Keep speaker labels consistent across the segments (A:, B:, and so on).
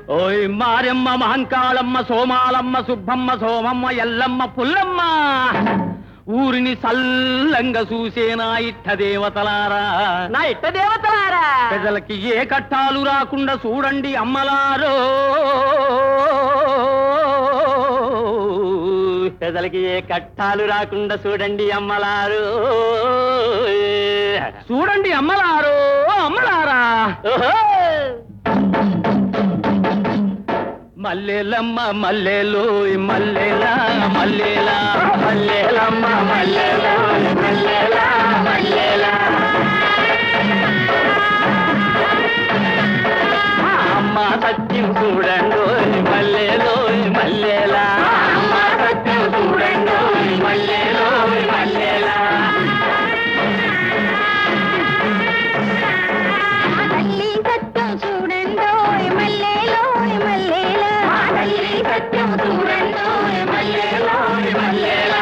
A: ఓయ్ మారెమ్మ మహంకాళమ్మ సోమాలమ్మ సుబ్బమ్మ సోమమ్మ ఎల్లమ్మ పుల్లమ్మ ఊరిని సల్లంగా చూసేనా ఇట్ట దేవతలారా
B: నా ఇట్ట దేవతలారా
A: ప్రజలకి ఏ కట్టాలు రాకుండా చూడండి అమ్మలారో
B: ప్రజలకి ఏ కట్టాలు రాకుండా చూడండి అమ్మలారు
A: చూడండి అమ్మలారో అమ్మలారా
B: ఓహో!
A: మల్లెలమ్మ మల్లెలు మల్లెలా మల్లెలా
B: మల్లెలమ్మ మల్లెలా మల్లెలా మల్లెలా
A: అమ్మ సత్యం చూడండు మల్లెలో మల్లెలా
B: అమ్మ సత్యం చూడండు మల్లెలో మల్లెలా
C: తల్లి సత్యం చూడండోయ్ మల్లెలోయ్ మల్లెలా
B: తల్లి సత్యం చూడండు మల్లెలో మల్లెలా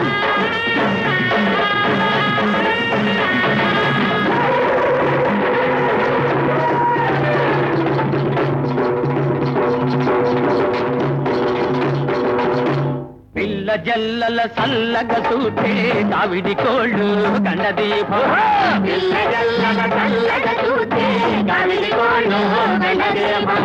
A: పిల్ల జల్లల సల్లగ సూటే కావిడి కోళ్ళు కండదీపో
B: పిల్లగల్లగ చల్లగ చూస్తే కవిడి కోళ్ళు గండదేమో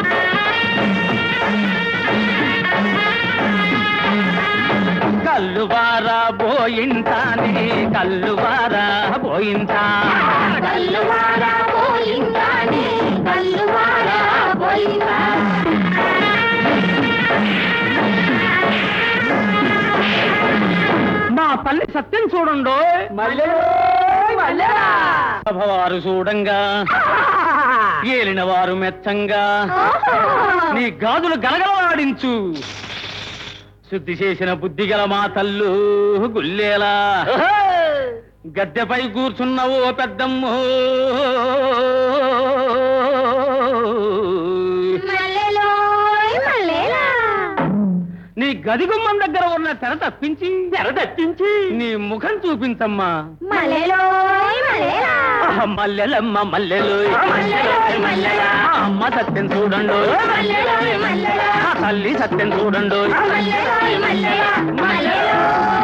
A: కల్లువారా పోయింటానే కల్లువారా పోయింటా
B: కల్లువారా పోయిందాని కల్లువారా పోయిందా
A: మా తల్లి సత్యం చూడండు
B: మల్లెలో మల్లెలా
A: సభవారు చూడంగా ఏలిన వారు మెచ్చంగా నీ గాజులు గలగలవాడించు శుద్ధి చేసిన బుద్ధి గల మా తల్లు గుల్లేలా గద్దెపై కూర్చున్న ఓ పెద్దమ్ము
C: మల్లెలోయ్ మల్లెలా
A: నీ గది గుమ్మం దగ్గర ఉన్న తెర తప్పించి
B: తెర తప్పించి
A: నీ ముఖం చూపించమ్మా
C: మల్లెలోయ్ మల్లెలా
A: ఆహా, మల్లెలమ్మ మల్లెలు
B: మల్లెలోయ్ మల్లెలా.
A: అమ్మ సత్యం చూడండు
B: మల్లెలోయ్ మల్లెలా.
A: ఆ తల్లి సత్యం చూడండు
B: మల్లెలోయ్ మల్లెలా మల్లెలో